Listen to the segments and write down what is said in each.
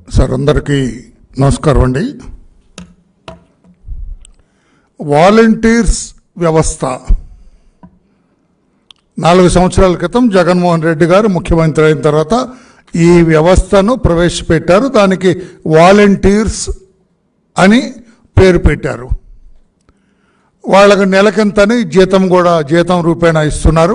sir అందరికీ నమస్కారం అండి వాలంటీర్స్ వ్యవస్థ నాలుగు సంవత్సరాల క్రితం జగన్మోహన్ రెడ్డి గారు ముఖ్యమంత్రి అయిన తర్వాత ఈ వ్యవస్థను ప్రవేశపెట్టారు దానికి వాలంటీర్స్ అని పేరు పెట్టారు వాళ్ళకు నెలకింతని జీతం కూడా జీతం రూపేణా ఇస్తున్నారు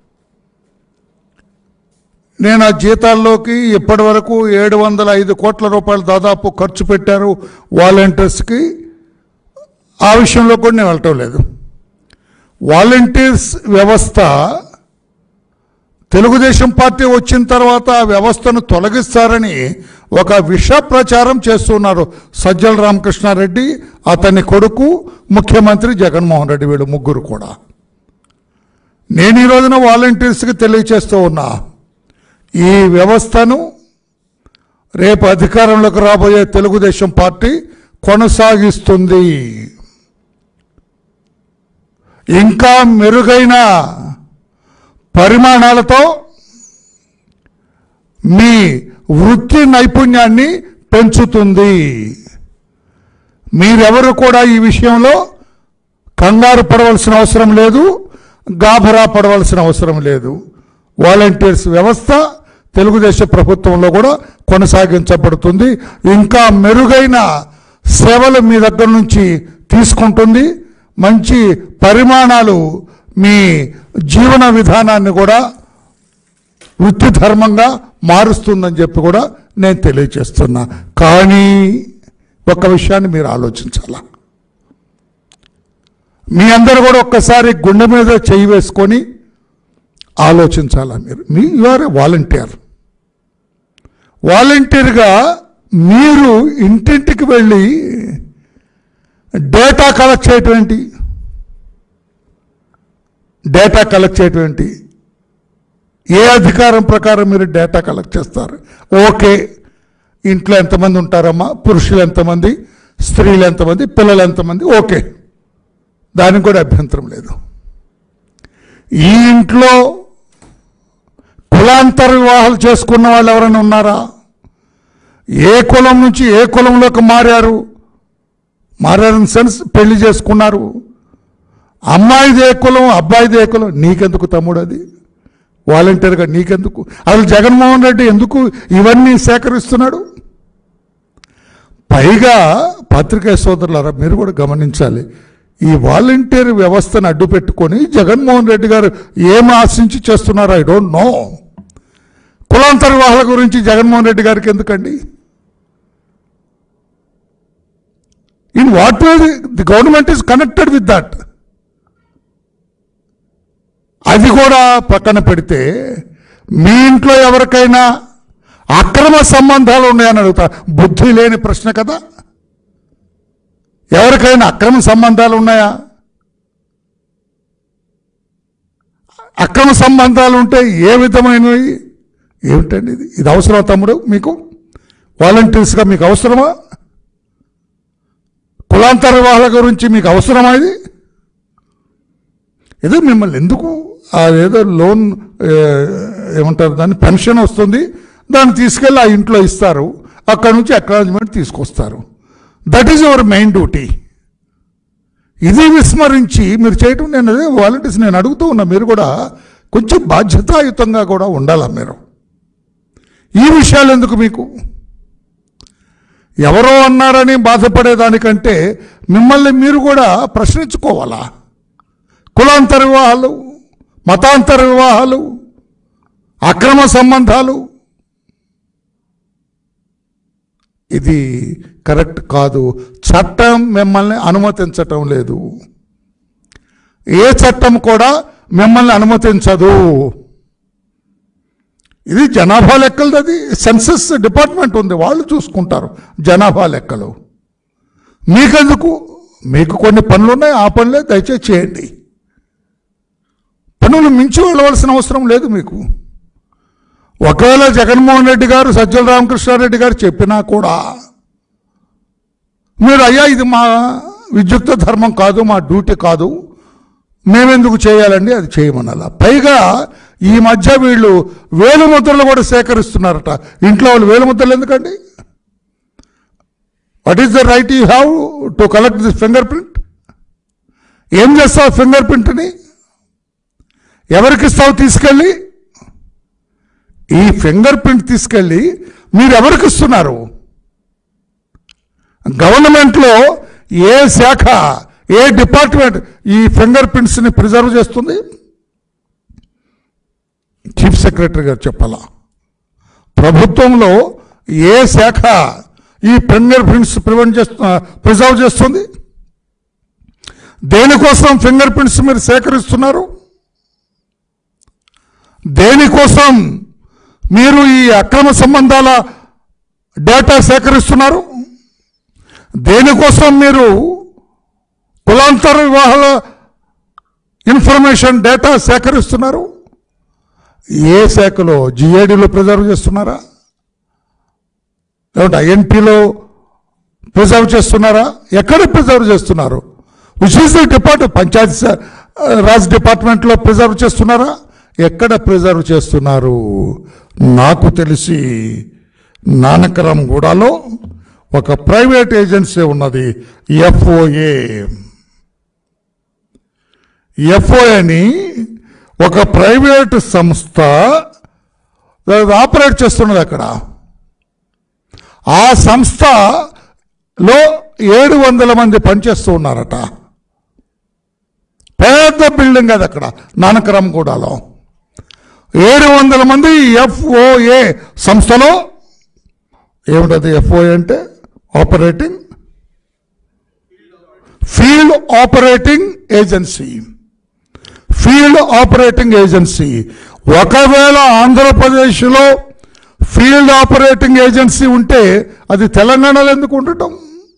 నేను ఆ జీతాల్లోకి ఇప్పటి వరకు ఏడు వందల ఐదు కోట్ల రూపాయలు దాదాపు ఖర్చు పెట్టారు వాలంటీర్స్కి ఆ విషయంలో కూడా నేను వెళ్ళటం లేదు వాలంటీర్స్ వ్యవస్థ తెలుగుదేశం పార్టీ వచ్చిన తర్వాత ఆ వ్యవస్థను తొలగిస్తారని ఒక విష ప్రచారం చేస్తున్నారు సజ్జల రామకృష్ణారెడ్డి అతని కొడుకు ముఖ్యమంత్రి జగన్మోహన్ రెడ్డి వీళ్ళు ముగ్గురు కూడా నేను ఈ రోజున వాలంటీర్స్కి తెలియచేస్తూ ఉన్నా ఈ వ్యవస్థను రేపు అధికారంలోకి రాబోయే తెలుగుదేశం పార్టీ కొనసాగిస్తుంది ఇంకా మెరుగైన పరిమాణాలతో మీ వృత్తి నైపుణ్యాన్ని పెంచుతుంది మీరెవరు కూడా ఈ విషయంలో కంగారు పడవలసిన అవసరం లేదు గాభరా పడవలసిన అవసరం లేదు వాలంటీర్స్ వ్యవస్థ తెలుగుదేశం ప్రభుత్వంలో కూడా కొనసాగించబడుతుంది ఇంకా మెరుగైన సేవలు మీ దగ్గర నుంచి తీసుకుంటుంది మంచి పరిమాణాలు మీ జీవన విధానాన్ని కూడా వృత్తి ధర్మంగా మారుస్తుందని చెప్పి కూడా నేను తెలియచేస్తున్నా కానీ ఒక విషయాన్ని మీరు ఆలోచించాలా మీ అందరు కూడా ఒక్కసారి గుండె మీద చేయి వేసుకొని ఆలోచించాలా మీరు మీ ఆర్ వాలంటీర్ వాలంటీర్గా మీరు ఇంటింటికి వెళ్ళి డేటా కలెక్ట్ చేయటం ఏంటి డేటా కలెక్ట్ చేయటం ఏంటి ఏ అధికారం ప్రకారం మీరు డేటా కలెక్ట్ చేస్తారు ఓకే ఇంట్లో ఎంతమంది ఉంటారమ్మా పురుషులు ఎంతమంది స్త్రీలు ఎంతమంది పిల్లలు ఎంతమంది ఓకే దానికి కూడా అభ్యంతరం లేదు ఈ ఇంట్లో కులాంతర వివాహాలు చేసుకున్న వాళ్ళు ఎవరైనా ఉన్నారా ఏ కులం నుంచి ఏ కులంలోకి మారారు మారారని సెన్స్ పెళ్లి చేసుకున్నారు అమ్మాయిది ఏ కులం అబ్బాయిది ఏ కులం నీకెందుకు తమ్ముడు అది వాలంటీర్గా నీకెందుకు అసలు జగన్మోహన్ రెడ్డి ఎందుకు ఇవన్నీ సేకరిస్తున్నాడు పైగా పత్రికా సోదరులారా మీరు కూడా గమనించాలి ఈ వాలంటీర్ వ్యవస్థను అడ్డు పెట్టుకొని జగన్మోహన్ రెడ్డి గారు ఏం ఆశించి చేస్తున్నారో ఐ డోంట్ నో కులాంతర వివాహాల గురించి జగన్మోహన్ రెడ్డి గారికి ఎందుకండి in what way the government is connected with that అది కూడా పక్కన పెడితే మీ ఇంట్లో ఎవరికైనా అక్రమ సంబంధాలు ఉన్నాయని అడుగుతా బుద్ధి లేని ప్రశ్న కదా ఎవరికైనా అక్రమ సంబంధాలు ఉన్నాయా అక్రమ సంబంధాలు ఉంటే ఏ విధమైనవి ఏమిటండి ఇది ఇది అవసరమా తమ్ముడు మీకు వాలంటీర్స్గా మీకు అవసరమా కులాంతర వివాహాల గురించి మీకు అవసరమా ఇది ఏదో మిమ్మల్ని ఎందుకు అదేదో లోన్ ఏ, ఏమంటారు దాన్ని పెన్షన్ వస్తుంది దాన్ని తీసుకెళ్ళి ఆ ఇంట్లో ఇస్తారు అక్కడ నుంచి అక్నాలజ్మెంట్ తీసుకొస్తారు that is our main duty ఇది విస్మరించి మీరు చేయటం నేను అదే వాలంటీర్స్ నేను అడుగుతూ ఉన్నా మీరు కూడా కొంచెం బాధ్యతాయుతంగా కూడా ఉండాలా మీరు ఈ విషయాలు ఎందుకు మీకు ఎవరో అన్నారని బాధపడేదానికంటే మిమ్మల్ని మీరు కూడా ప్రశ్నించుకోవాలా కులాంతర వివాహాలు మతాంతర వివాహాలు అక్రమ సంబంధాలు ఇది కరెక్ట్ కాదు చట్టం మిమ్మల్ని అనుమతించటం లేదు ఏ చట్టం కూడా మిమ్మల్ని అనుమతించదు ఇది జనాభా లెక్కలది అది సెన్సస్ డిపార్ట్మెంట్ ఉంది వాళ్ళు చూసుకుంటారు జనాభా లెక్కలు మీకెందుకు మీకు కొన్ని పనులు ఉన్నాయి ఆ పనులే దయచేసి చేయండి పనులు మించి వెళ్ళవలసిన అవసరం లేదు మీకు ఒకవేళ జగన్మోహన్ రెడ్డి గారు సజ్జల రామకృష్ణారెడ్డి గారు చెప్పినా కూడా మీరు అయ్యా ఇది మా విద్యుక్త ధర్మం కాదు మా డ్యూటీ కాదు మేమెందుకు చేయాలండి అది చేయమనాల పైగా ఈ మధ్య వీళ్ళు వేలు ముద్రలు కూడా సేకరిస్తున్నారట ఇంట్లో వాళ్ళు వేలు ముద్రలు ఎందుకండి what is the right you have to collect this finger print ఏం చేస్తావు ఫింగర్ ప్రింట్ని ఎవరికి ఇస్తావు తీసుకెళ్ళి ఈ ఫింగర్ ప్రింట్ తీసుకెళ్ళి మీరు ఎవరికి ఇస్తున్నారు గవర్నమెంట్లో ఏ శాఖ ఏ డిపార్ట్మెంట్ ఈ ఫింగర్ ప్రింట్స్ని ప్రిజర్వ్ చేస్తుంది చీఫ్ సెక్రటరీ గారు చెప్పాలా ప్రభుత్వంలో ఏ శాఖ ఈ ఫింగర్ ప్రింట్స్ ప్రివెంట్ చేస్తు ప్రిజర్వ్ చేస్తుంది దేనికోసం ఫింగర్ ప్రింట్స్ మీరు సేకరిస్తున్నారు దేనికోసం మీరు ఈ అక్రమ సంబంధాల డేటా సేకరిస్తున్నారు దేనికోసం మీరు కులాంతర వివాహాల ఇన్ఫర్మేషన్ డేటా సేకరిస్తున్నారు ఏ శాఖలో జిఏడిలో ప్రిజర్వ్ చేస్తున్నారా లేకుంటే ఐఎన్టీలో ప్రిజర్వ్ చేస్తున్నారా ఎక్కడ ప్రిజర్వ్ చేస్తున్నారు which is the depart Panchayati స- రాజ్ డిపార్ట్మెంట్లో ప్రిజర్వ్ చేస్తున్నారా ఎక్కడ ప్రిజర్వ్ చేస్తున్నారు నాకు తెలిసి నానకరం గూడలో ఒక ప్రైవేట్ ఏజెన్సీ ఉన్నది ఎఫ్ఓఏ ఎఫ్ఓఏని ఒక ప్రైవేట్ సంస్థ ఆపరేట్ చేస్తున్నది అక్కడ ఆ సంస్థలో ఏడు వందల మంది పనిచేస్తూ ఉన్నారట పెద్ద బిల్డింగ్ అది అక్కడ నానకరంగూడలో ఏడు వందల మంది ఎఫ్ఓఏ సంస్థలో ఏమిటది ఎఫ్ఓఏ అంటే operating field operating agency field operating agency ఒకవేళ ఆంధ్రప్రదేశ్లో ఫీల్డ్ ఆపరేటింగ్ ఏజెన్సీ ఉంటే అది తెలంగాణలో ఎందుకు ఉండటం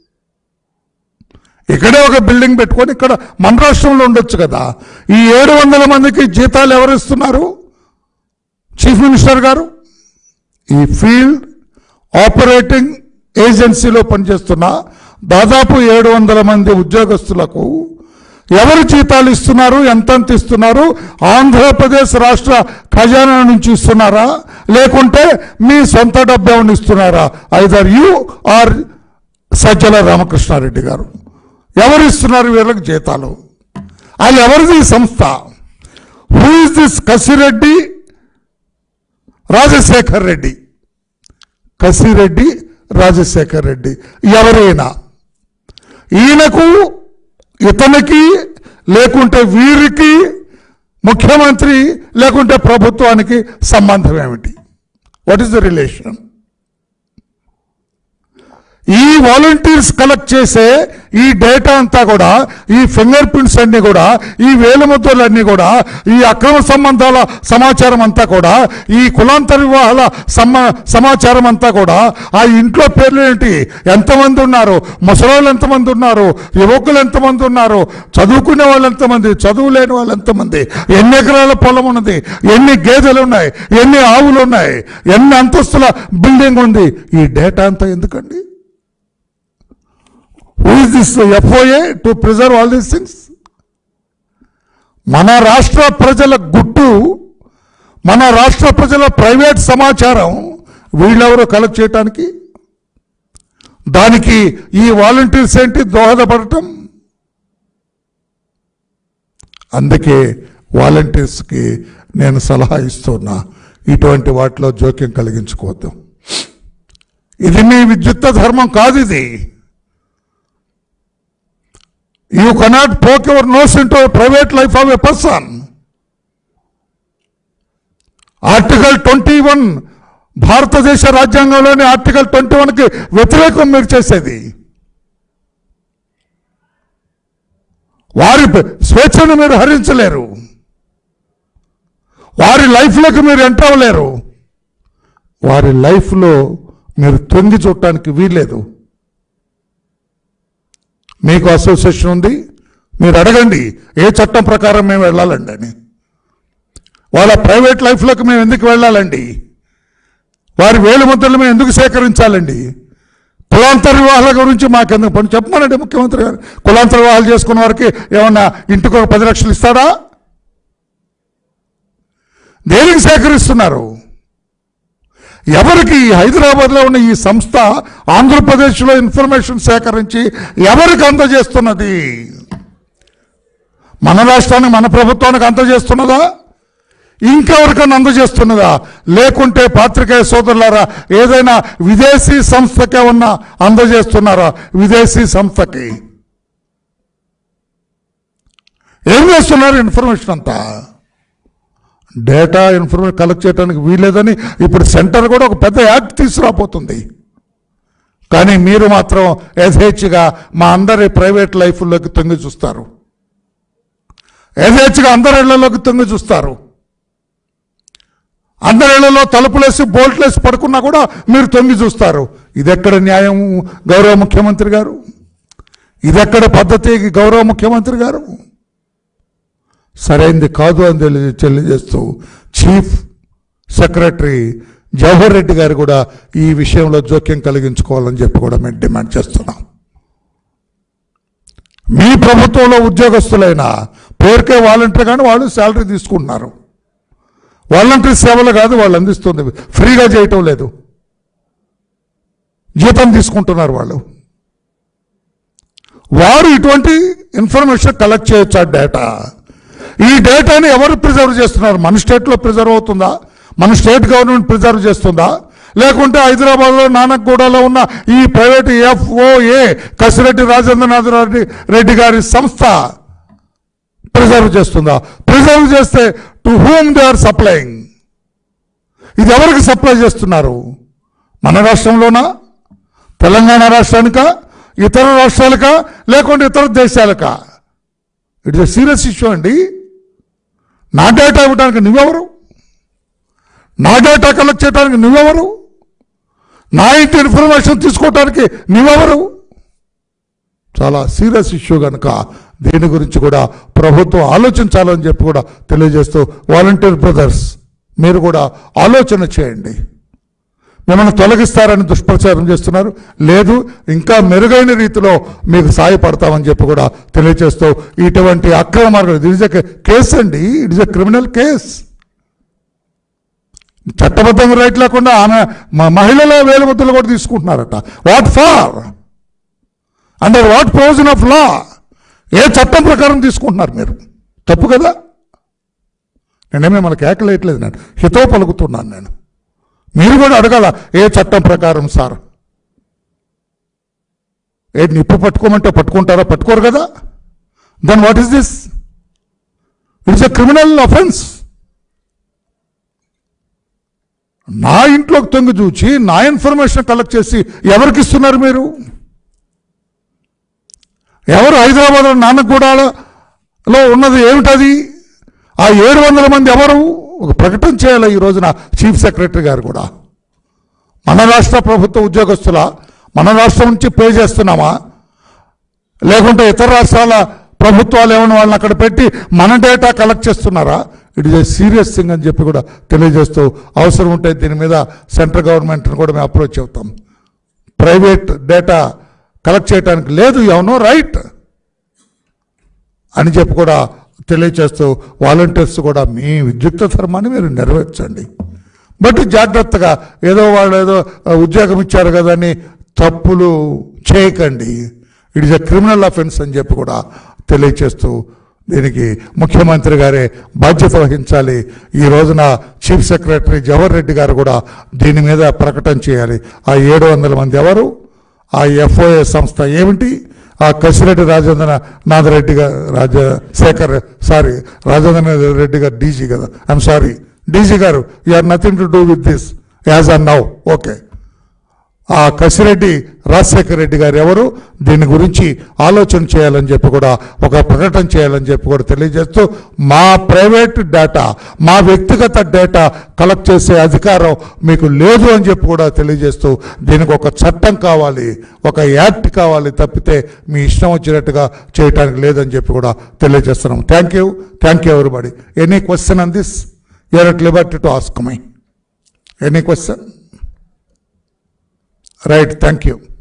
ఇక్కడే ఒక బిల్డింగ్ పెట్టుకొని ఇక్కడ మన రాష్ట్రంలో ఉండొచ్చు కదా ఈ ఏడు వందల మందికి జీతాలు ఎవరు ఇస్తున్నారు చీఫ్ మినిస్టర్ గారు ఈ ఫీల్డ్ ఆపరేటింగ్ ఏజెన్సీలో పనిచేస్తున్న దాదాపు ఏడు వందల మంది ఉద్యోగస్తులకు ఎవరు జీతాలు ఇస్తున్నారు ఎంతెంత ఇస్తున్నారు ఆంధ్రప్రదేశ్ రాష్ట్ర ఖజానా నుంచి ఇస్తున్నారా లేకుంటే మీ సొంత డబ్బేమని ఇస్తున్నారా either you are Sajjala Ramakrishnareddy గారు ఎవరు ఇస్తున్నారు వీళ్ళకి జీతాలు అది ఎవరిది ఈ సంస్థ who is this Kasireddy Rajasekhar Reddy Kasireddy Rajasekhar Reddy ఎవరైనా ఈయనకు ఇతనికి లేకుంటే వీరికి ముఖ్యమంత్రి లేకుంటే ప్రభుత్వానికి సంబంధం ఏమిటి వాట్ ఈస్ ద రిలేషన్ ఈ వాలంటీర్స్ కలెక్ట్ చేసే ఈ డేటా అంతా కూడా ఈ ఫింగర్ ప్రింట్స్ అన్ని కూడా ఈ వేలుముద్రలన్నీ కూడా ఈ అక్రమ సంబంధాల సమాచారం అంతా కూడా ఈ కులాంతర వివాహాల సమా సమాచారం అంతా కూడా ఆ ఇంట్లో పేర్లు ఏంటి ఎంతమంది ఉన్నారు ముసలోళ్ళు ఎంతమంది ఉన్నారు యువకులు ఎంతమంది ఉన్నారు చదువుకునే వాళ్ళు ఎంతమంది చదువు లేని వాళ్ళు ఎంతమంది ఎన్ని ఎకరాల పొలం ఉన్నది ఎన్ని గేదెలు ఉన్నాయి ఎన్ని ఆవులు ఉన్నాయి ఎన్ని అంతస్తుల బిల్డింగ్ ఉంది ఈ డేటా అంతా ఎందుకండి who is this FOA to preserve all these things మన రాష్ట్ర ప్రజల గుట్టు మన రాష్ట్ర ప్రజల ప్రైవేట్ సమాచారం వీళ్ళెవరో కలెక్ట్ చేయటానికి దానికి ఈ వాలంటీర్స్ ఏంటి దోహదపడటం అందుకే వాలంటీర్స్కి నేను సలహా ఇస్తున్నా ఇటువంటి వాటిలో జోక్యం కలిగించుకోవద్దు ఇది మీ విద్యుత్ ధర్మం కాదు ఇది you cannot poke your nose into private life of a person article twenty one భారతదేశ రాజ్యాంగంలోని ఆర్టికల్ ట్వంటీ వన్కి వ్యతిరేకం మీరు చేసేది వారి స్వేచ్ఛను మీరు హరించలేరు వారి లైఫ్లోకి మీరు ఎంటర్ అవ్వలేరు వారి లైఫ్లో మీరు తొంగి చూడటానికి వీల్లేదు మీకు అసోసియేషన్ ఉంది మీరు అడగండి ఏ చట్టం ప్రకారం మేము వెళ్ళాలండి అని వాళ్ళ ప్రైవేట్ లైఫ్లోకి మేము ఎందుకు వెళ్ళాలండి వారి వేలు ముద్రలు మేము ఎందుకు సేకరించాలండి కులాంతర వివాహాల గురించి మాకెందుకు పని చెప్పమనండి ముఖ్యమంత్రి గారు కులాంతర వివాహాలు చేసుకున్న వారికి ఏమన్నా ఇంటికి ఒక పది లక్షలు ఇస్తాడా దేనికి సేకరిస్తున్నారు ఎవరికి హైదరాబాద్లో ఉన్న ఈ సంస్థ ఆంధ్రప్రదేశ్లో ఇన్ఫర్మేషన్ సేకరించి ఎవరికి అందజేస్తున్నది మన రాష్ట్రానికి మన ప్రభుత్వానికి అందజేస్తున్నదా ఇంకెవరికైనా అందజేస్తున్నదా లేకుంటే పాత్రికేయ సోదరులారా ఏదైనా విదేశీ సంస్థకే ఉన్న అందజేస్తున్నారా విదేశీ సంస్థకి ఏం చేస్తున్నారు ఇన్ఫర్మేషన్ అంతా డేటా ఇన్ఫర్మేషన్ కలెక్ట్ చేయడానికి వీలేదని ఇప్పుడు సెంటర్ కూడా ఒక పెద్ద యాక్ట్ తీసుకురాబోతుంది కానీ మీరు మాత్రం యథేచ్ఛగా మా అందరి ప్రైవేట్ లైఫ్లోకి తొంగి చూస్తారు యథేచ్ఛగా అందరి ఇళ్లలోకి తొంగి చూస్తారు అందరి ఇళ్లలో తలుపులేసి బోల్ట్లేసి పడుకున్నా కూడా మీరు తొంగి చూస్తారు ఇదెక్కడ న్యాయం గౌరవ ముఖ్యమంత్రి గారు ఇదెక్కడ పద్ధతి గౌరవ ముఖ్యమంత్రి గారు సరైంది కాదు అని తెలియ తెలియజేస్తూ చీఫ్ సెక్రటరీ జవహర్ రెడ్డి గారు కూడా ఈ విషయంలో జోక్యం కలిగించుకోవాలని చెప్పి కూడా మేము డిమాండ్ చేస్తున్నాం మీ ప్రభుత్వంలో ఉద్యోగస్తులైన పేరుకే వాలంటీర్ కానీ వాళ్ళు శాలరీ తీసుకుంటున్నారు వాలంటీర్ సేవలు కాదు వాళ్ళు అందిస్తుంది ఫ్రీగా చేయటం లేదు జీతం తీసుకుంటున్నారు వాళ్ళు వారు ఇటువంటి ఇన్ఫర్మేషన్ కలెక్ట్ చేయొచ్చు ఆ డేటా ఈ డేటాని ఎవరు ప్రిజర్వ్ చేస్తున్నారు మన స్టేట్లో ప్రిజర్వ్ అవుతుందా మన స్టేట్ గవర్నమెంట్ ప్రిజర్వ్ చేస్తుందా లేకుంటే హైదరాబాద్లో నానక్గూడలో ఉన్న ఈ ప్రైవేట్ ఎఫ్ఓఏ కసిరెడ్డి రాజేంద్రనాథ్ రెడ్డి రెడ్డి గారి సంస్థ ప్రిజర్వ్ చేస్తుందా ప్రిజర్వ్ చేస్తే to whom they are supplying ఇది ఎవరికి సప్లై చేస్తున్నారు మన రాష్ట్రంలోనా తెలంగాణ రాష్ట్రానికా ఇతర రాష్ట్రాలకా లేకుంటే ఇతర దేశాలకా ఇట్స్ ఎ సీరియస్ ఇష్యూ అండి నా డేటా ఇవ్వడానికి నువ్వెవరు నా డేటా కలెక్ట్ చేయడానికి నువ్వెవరు నా ఇంటి ఇన్ఫర్మేషన్ తీసుకోవడానికి నువ్వెవరు చాలా సీరియస్ ఇష్యూ కనుక దీని గురించి కూడా ప్రభుత్వం ఆలోచించాలని చెప్పి కూడా తెలియజేస్తూ వాలంటీర్ బ్రదర్స్ మీరు కూడా ఆలోచన చేయండి మిమ్మల్ని తొలగిస్తారని దుష్ప్రచారం చేస్తున్నారు లేదు ఇంకా మెరుగైన రీతిలో మీకు సాయపడతామని చెప్పి కూడా తెలియజేస్తూ ఇటువంటి అక్రమ మార్గం ఇట్ ఇస్ ఎ కేసు అండి it is a criminal case చట్టబద్ధంగా రైట్ లేకుండా ఆమె మా మహిళల వేలుముద్రలు కూడా తీసుకుంటున్నారట what for under what provision of law ఏ చట్టం ప్రకారం తీసుకుంటున్నారు మీరు తప్పు కదా నేనేమే మనకి ఏకలేయట్లేదు నేను హితో పలుకుతున్నాను నేను మీరు కూడా అడగాల ఏ చట్టం ప్రకారం సార్ ఏ నిప్పు పట్టుకోమంటే పట్టుకుంటారా పట్టుకోరు కదా then what is this it's a criminal offence నా ఇంట్లోకి తొంగి చూచి నా ఇన్ఫర్మేషన్ కలెక్ట్ చేసి ఎవరికి ఇస్తున్నారు మీరు ఎవరు హైదరాబాద్ నాన్నగూడలో ఉన్నది ఏమిటది ఆ ఏడు వందల మంది ఎవరు ఒక ప్రకటన చేయాలి ఈ రోజున చీఫ్ సెక్రటరీ గారు కూడా మన రాష్ట్ర ప్రభుత్వ ఉద్యోగస్తుల మన రాష్ట్రం నుంచి పే చేస్తున్నామా లేకుంటే ఇతర రాష్ట్రాల ప్రభుత్వాలు ఏమైనా వాళ్ళని అక్కడ పెట్టి మన డేటా కలెక్ట్ చేస్తున్నారా it is a serious thing అని చెప్పి కూడా తెలియజేస్తూ అవసరం ఉంటే దీని మీద సెంట్రల్ గవర్నమెంట్ని కూడా మేము అప్రోచ్ అవుతాం ప్రైవేట్ డేటా కలెక్ట్ చేయడానికి లేదు ఎవనో రైట్ అని చెప్పి కూడా తెలియచేస్తూ వాలంటీర్స్ కూడా మీ విద్యుక్త ధర్మాన్ని మీరు నెరవేర్చండి బట్ జాగ్రత్తగా ఏదో వాళ్ళు ఏదో ఆ, ఉద్యోగం ఇచ్చారు కదా అని తప్పులు చేయకండి it is a criminal offence అని చెప్పి కూడా తెలియచేస్తూ దీనికి ముఖ్యమంత్రి గారే బాధ్యత వహించాలి ఈ రోజున చీఫ్ సెక్రటరీ జవహర్ రెడ్డి గారు కూడా దీని మీద ప్రకటన చేయాలి ఆ ఏడు వందల మంది ఎవరు ఆ ఎఫ్ఓఏ సంస్థ ఏమిటి ఆ కసిరెడ్డి రాజేంద్ర నాథ్ రెడ్డి గారు రాజశేఖర్ సారీ రాజేంద్ర రెడ్డి గారు డీజీ కదా ఐఎమ్ సారీ డీజీ గారు you are nothing to do with this as on now okay ఆ కసిరెడ్డి రాజశేఖర రెడ్డి గారు ఎవరు దీని గురించి ఆలోచన చేయాలని చెప్పి కూడా ఒక ప్రకటన చేయాలని చెప్పి కూడా తెలియజేస్తూ మా ప్రైవేట్ డేటా మా వ్యక్తిగత డేటా కలెక్ట్ చేసే అధికారం మీకు లేదు అని చెప్పి కూడా తెలియజేస్తూ దీనికి ఒక చట్టం కావాలి ఒక యాక్ట్ కావాలి తప్పితే మీ ఇష్టం వచ్చినట్టుగా చేయటానికి లేదని చెప్పి కూడా తెలియజేస్తున్నాం thank you thank you everybody any question on this you are at liberty to ask my any question right thank you